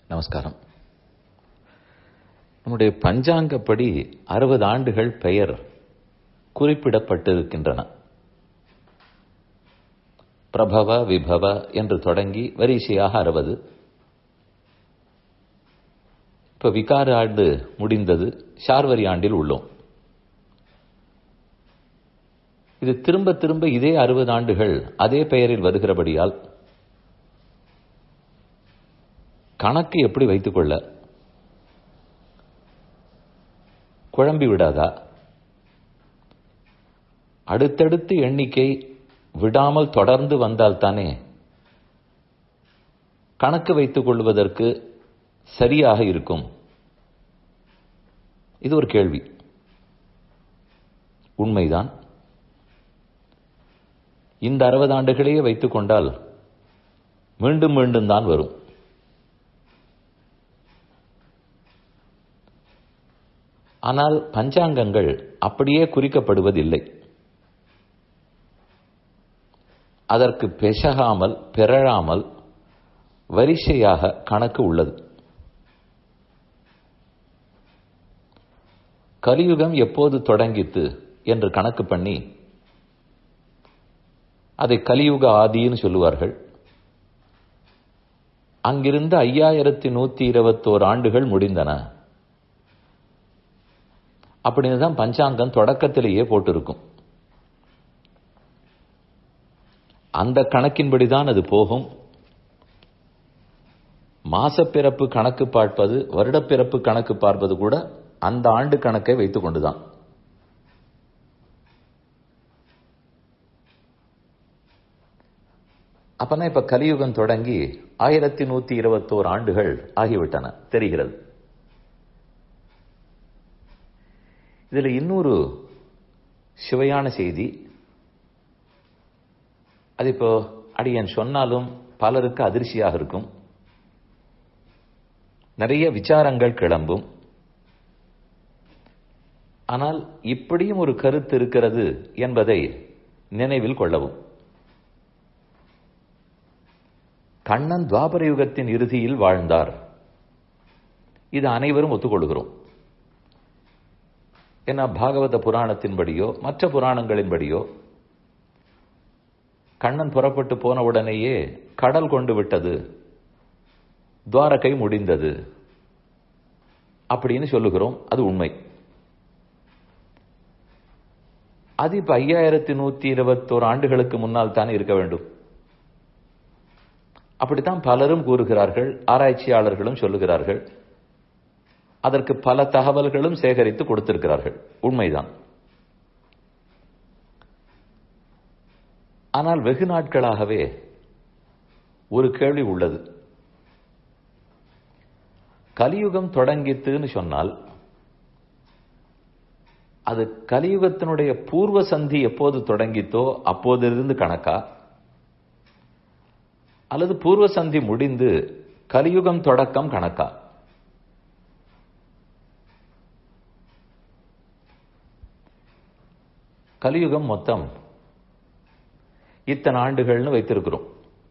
நமஸ்காரம் நம்முடைய பஞ்சாங்கப்படி அறுபது ஆண்டுகள் பெயர் குறிப்பிடப்பட்டிருக்கின்றன பிரபவ விபவ என்று தொடங்கி வரிசையாக அறுபது இப்ப விகார ஆண்டு முடிந்தது சார்வரி ஆண்டில் உள்ளோம் இது திரும்ப திரும்ப இதே அறுபது ஆண்டுகள் அதே பெயரில் வருகிறபடியால் கணக்கு எப்படி வைத்துக்கொள்ள குழம்பி விடாதா அடுத்தடுத்து எண்ணிக்கை விடாமல் தொடர்ந்து வந்தால்தானே கணக்கு வைத்துக் கொள்வதற்கு சரியாக இருக்கும் இது ஒரு கேள்வி உண்மைதான் இந்த அறுபது ஆண்டுகளையே வைத்துக் கொண்டால் மீண்டும் மீண்டும் தான் வரும் ஆனால் பஞ்சாங்கங்கள் அப்படியே குறிக்கப்படுவதில்லை அதற்கு பெசகாமல் பிறழாமல் வரிசையாக கணக்கு உள்ளது கலியுகம் எப்போது தொடங்கித்து என்று கணக்கு பண்ணி அதை கலியுக ஆதின்னு சொல்லுவார்கள் அங்கிருந்து ஐயாயிரத்தி நூத்தி இருபத்தோரு ஆண்டுகள் முடிந்தன அப்படின்னு தான் பஞ்சாங்கம் தொடக்கத்திலேயே போட்டிருக்கும் அந்த கணக்கின்படிதான் அது போகும் மாசப்பிறப்பு கணக்கு பார்ப்பது வருடப்பிறப்பு கணக்கு பார்ப்பது கூட அந்த ஆண்டு கணக்கை வைத்துக் கொண்டுதான் அப்பனா இப்ப கலியுகம் தொடங்கி ஆயிரத்தி நூத்தி இருபத்தோரு ஆண்டுகள் ஆகிவிட்டன தெரிகிறது இதுல இன்னொரு சுவையான செய்தி அது இப்போ அடியன் சொன்னாலும் பலருக்கு அதிர்ச்சியாக இருக்கும் நிறைய விசாரங்கள் கிளம்பும் ஆனால் இப்படியும் ஒரு கருத்து இருக்கிறது என்பதை நினைவில் கொள்ளவும் கண்ணன் துவாபர யுகத்தின் இறுதியில் வாழ்ந்தார் இது அனைவரும் ஒத்துக்கொள்கிறோம் ஏன்னா பாகவத புராணத்தின்படியோ மற்ற புராணங்களின்படியோ கண்ணன் புறப்பட்டு போன உடனேயே கடல் கொண்டு விட்டது துவாரகை முடிந்தது அப்படின்னு சொல்லுகிறோம் அது உண்மை அது இப்ப ஐயாயிரத்தி நூத்தி இருபத்தோரு ஆண்டுகளுக்கு முன்னால் தானே இருக்க வேண்டும் அப்படித்தான் பலரும் கூறுகிறார்கள் ஆராய்ச்சியாளர்களும் சொல்லுகிறார்கள் அதற்கு பல தகவல்களும் சேகரித்து கொடுத்திருக்கிறார்கள் உண்மைதான் ஆனால் வெகு நாட்களாகவே ஒரு கேள்வி உள்ளது கலியுகம் தொடங்கித்துன்னு சொன்னால் அது கலியுகத்தினுடைய பூர்வ சந்தி எப்போது தொடங்கித்தோ அப்போதிலிருந்து கணக்கா அல்லது பூர்வ சந்தி முடிந்து கலியுகம் தொடக்கம் கணக்கா கலியுகம் மொத்தம் இத்தனை ஆண்டுகள்னு வைத்திருக்கிறோம்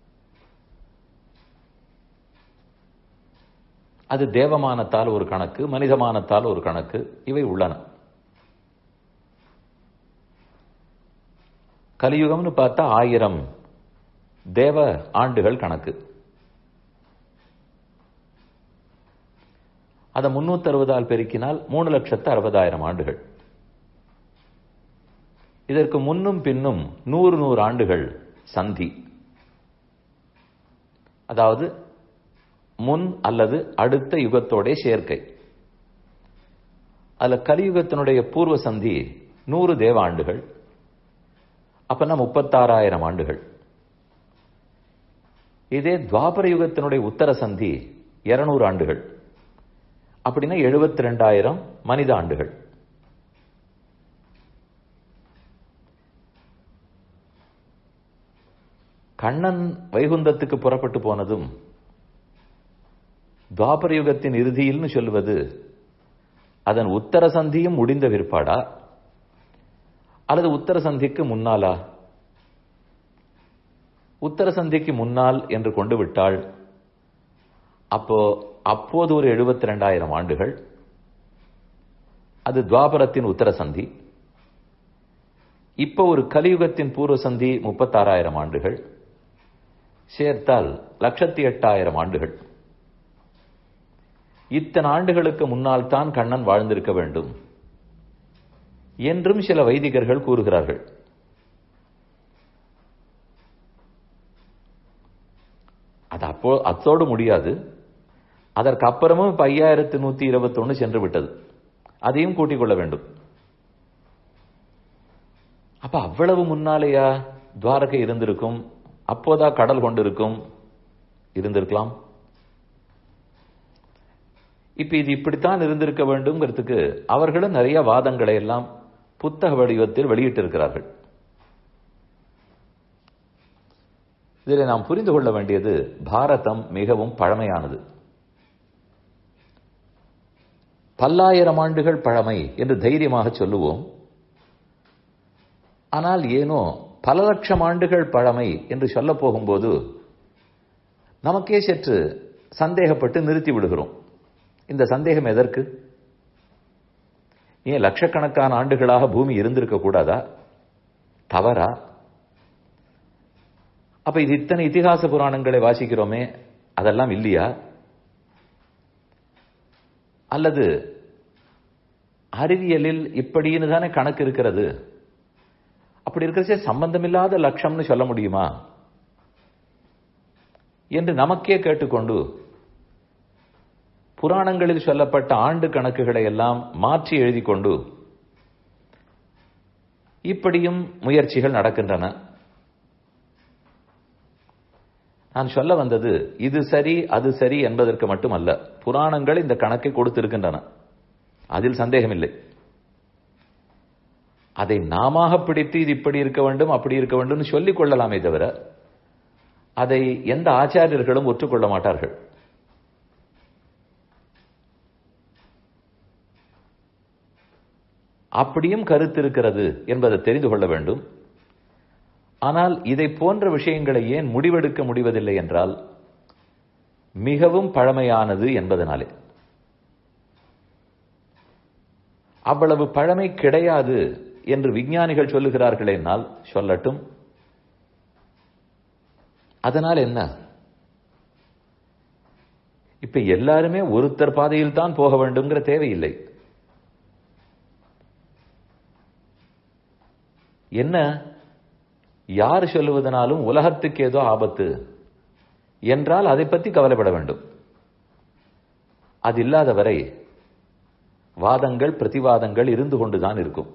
அது தேவமானத்தால் ஒரு கணக்கு மனிதமானத்தால் ஒரு கணக்கு இவை உள்ளன கலியுகம்னு பார்த்தா ஆயிரம் தேவ ஆண்டுகள் கணக்கு அதை முன்னூத்தி அறுபதால் பெருக்கினால் மூணு லட்சத்து அறுபதாயிரம் ஆண்டுகள் இதற்கு முன்னும் பின்னும் நூறு நூறு ஆண்டுகள் சந்தி அதாவது முன் அல்லது அடுத்த யுகத்தோட சேர்க்கை அதுல கலியுகத்தினுடைய பூர்வ சந்தி நூறு தேவ ஆண்டுகள் அப்பனா முப்பத்தாறாயிரம் ஆண்டுகள் இதே துவாபர யுகத்தினுடைய உத்தர சந்தி இருநூறு ஆண்டுகள் அப்படின்னா எழுபத்தி ரெண்டாயிரம் மனித ஆண்டுகள் கண்ணன் வைகுந்தத்துக்கு புறப்பட்டு போனதும் துவாபர யுகத்தின் இறுதியில்னு சொல்லுவது அதன் உத்தர சந்தியும் முடிந்த விற்பாடா அல்லது உத்தர சந்திக்கு முன்னாலா உத்தர சந்திக்கு முன்னால் என்று கொண்டு விட்டால் அப்போ அப்போது ஒரு எழுபத்தி ரெண்டாயிரம் ஆண்டுகள் அது துவாபரத்தின் உத்தர சந்தி இப்போ ஒரு கலியுகத்தின் பூர்வ சந்தி முப்பத்தாறாயிரம் ஆண்டுகள் சேர்த்தால் லட்சத்தி எட்டாயிரம் ஆண்டுகள் இத்தனை ஆண்டுகளுக்கு முன்னால் தான் கண்ணன் வாழ்ந்திருக்க வேண்டும் என்றும் சில வைதிகர்கள் கூறுகிறார்கள் அது அப்போ அத்தோடு முடியாது அதற்கு அப்புறமும் இப்ப ஐயாயிரத்து நூத்தி இருபத்தி ஒன்னு சென்று விட்டது அதையும் கூட்டிக் கொள்ள வேண்டும் அப்ப அவ்வளவு முன்னாலேயா துவாரகை இருந்திருக்கும் அப்போதா கடல் கொண்டிருக்கும் இருந்திருக்கலாம் இப்ப இது இப்படித்தான் இருந்திருக்க வேண்டும்ங்கிறதுக்கு அவர்களும் நிறைய வாதங்களை எல்லாம் புத்தக வடிவத்தில் வெளியிட்டிருக்கிறார்கள் இதில் நாம் புரிந்து கொள்ள வேண்டியது பாரதம் மிகவும் பழமையானது பல்லாயிரம் ஆண்டுகள் பழமை என்று தைரியமாக சொல்லுவோம் ஆனால் ஏனோ பல லட்சம் ஆண்டுகள் பழமை என்று சொல்ல போகும்போது நமக்கே சற்று சந்தேகப்பட்டு நிறுத்தி விடுகிறோம் இந்த சந்தேகம் எதற்கு ஏன் லட்சக்கணக்கான ஆண்டுகளாக பூமி இருந்திருக்க கூடாதா தவறா அப்ப இது இத்தனை இதிகாச புராணங்களை வாசிக்கிறோமே அதெல்லாம் இல்லையா அல்லது அறிவியலில் இப்படின்னு தானே கணக்கு இருக்கிறது அப்படி இருக்கிறச்சே சம்பந்தமில்லாத லட்சம்னு சொல்ல முடியுமா என்று நமக்கே கேட்டுக்கொண்டு புராணங்களில் சொல்லப்பட்ட ஆண்டு கணக்குகளை எல்லாம் மாற்றி எழுதி கொண்டு இப்படியும் முயற்சிகள் நடக்கின்றன நான் சொல்ல வந்தது இது சரி அது சரி என்பதற்கு மட்டுமல்ல புராணங்கள் இந்த கணக்கை கொடுத்திருக்கின்றன அதில் சந்தேகமில்லை அதை நாம பிடித்து இது இப்படி இருக்க வேண்டும் அப்படி இருக்க வேண்டும் சொல்லிக் கொள்ளலாமே தவிர அதை எந்த ஆச்சாரியர்களும் ஒற்றுக்கொள்ள மாட்டார்கள் அப்படியும் கருத்து இருக்கிறது என்பதை தெரிந்து கொள்ள வேண்டும் ஆனால் இதை போன்ற விஷயங்களை ஏன் முடிவெடுக்க முடிவதில்லை என்றால் மிகவும் பழமையானது என்பதனாலே அவ்வளவு பழமை கிடையாது என்று விஞ்ஞானிகள் சொல்லுகிறார்கள் என்னால் சொல்லட்டும் அதனால் என்ன இப்ப எல்லாருமே ஒருத்தர் பாதையில் தான் போக வேண்டும்ங்கிற தேவையில்லை என்ன யார் சொல்லுவதனாலும் உலகத்துக்கு ஏதோ ஆபத்து என்றால் அதை பற்றி கவலைப்பட வேண்டும் அது இல்லாத வரை வாதங்கள் பிரதிவாதங்கள் இருந்து கொண்டுதான் இருக்கும்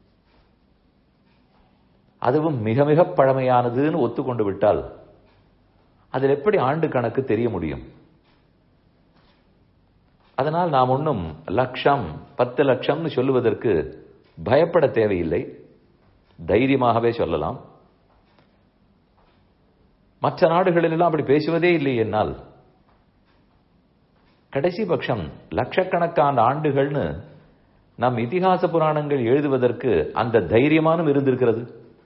அதுவும் மிக மிக பழமையானதுன்னு ஒத்துக்கொண்டு விட்டால் அதில் எப்படி ஆண்டு கணக்கு தெரிய முடியும் அதனால் நாம் ஒன்றும் லட்சம் பத்து லட்சம்னு சொல்லுவதற்கு பயப்பட தேவையில்லை தைரியமாகவே சொல்லலாம் மற்ற நாடுகளிலெல்லாம் அப்படி பேசுவதே இல்லை என்னால் கடைசி பட்சம் லட்சக்கணக்கான ஆண்டுகள்னு நம் இதிகாச புராணங்கள் எழுதுவதற்கு அந்த தைரியமானும் இருந்திருக்கிறது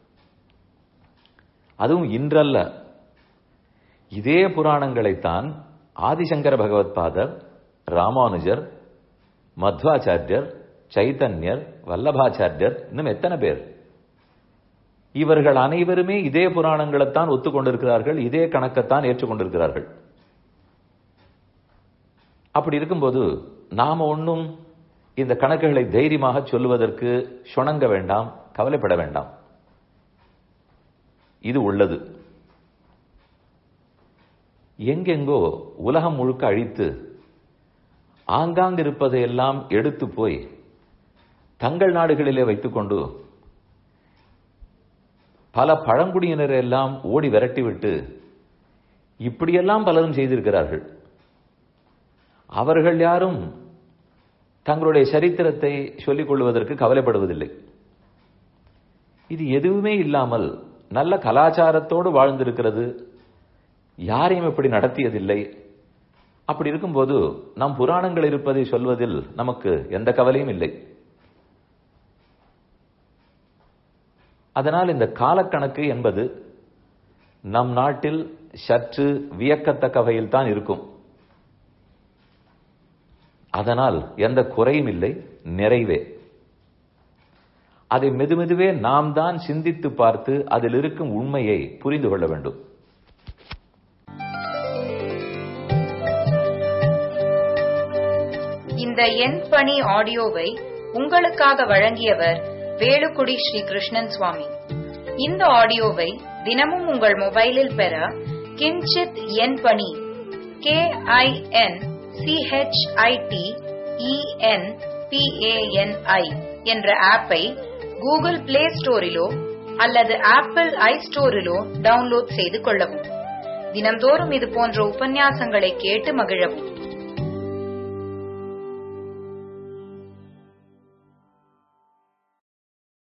அதுவும் இன்றல்ல இதே புராணங்களைத்தான் ஆதிசங்கர பகவத் பாதர் ராமானுஜர் மத்வாச்சாரியர் சைத்தன்யர் வல்லபாச்சாரியர் இன்னும் எத்தனை பேர் இவர்கள் அனைவருமே இதே புராணங்களைத்தான் ஒத்துக்கொண்டிருக்கிறார்கள் இதே கணக்கைத்தான் ஏற்றுக்கொண்டிருக்கிறார்கள் அப்படி இருக்கும்போது நாம ஒன்றும் இந்த கணக்குகளை தைரியமாக சொல்லுவதற்கு சுணங்க வேண்டாம் கவலைப்பட வேண்டாம் இது உள்ளது எங்கெங்கோ உலகம் முழுக்க அழித்து ஆங்காங்கு இருப்பதையெல்லாம் எடுத்து போய் தங்கள் நாடுகளிலே வைத்துக்கொண்டு பல பழங்குடியினரை எல்லாம் ஓடி விரட்டிவிட்டு இப்படியெல்லாம் பலரும் செய்திருக்கிறார்கள் அவர்கள் யாரும் தங்களுடைய சரித்திரத்தை சொல்லிக் கொள்வதற்கு கவலைப்படுவதில்லை இது எதுவுமே இல்லாமல் நல்ல கலாச்சாரத்தோடு வாழ்ந்திருக்கிறது யாரையும் இப்படி நடத்தியதில்லை அப்படி இருக்கும்போது நம் புராணங்கள் இருப்பதை சொல்வதில் நமக்கு எந்த கவலையும் இல்லை அதனால் இந்த காலக்கணக்கு என்பது நம் நாட்டில் சற்று வியக்கத்தக்க வகையில் தான் இருக்கும் அதனால் எந்த குறையும் இல்லை நிறைவே அதை மெதுமெதுவே நாம் தான் சிந்தித்து பார்த்து அதில் இருக்கும் உண்மையை புரிந்து கொள்ள வேண்டும் இந்த எண் பணி ஆடியோவை உங்களுக்காக வழங்கியவர் வேலுக்குடி ஸ்ரீ கிருஷ்ணன் சுவாமி இந்த ஆடியோவை தினமும் உங்கள் மொபைலில் பெற கிஞ்சித் எண் பணி கே ஐ என் சிஹெச்ஐடி இஎன் பிஏஎன்ஐ என்ற ஆப்பை கூகுள் பிளே ஸ்டோரிலோ அல்லது ஆப்பிள் ஐ ஸ்டோரிலோ டவுன்லோட் செய்து கொள்ளவும் தினம்தோறும் இது போன்ற உபன்யாசங்களை கேட்டு மகிழவும்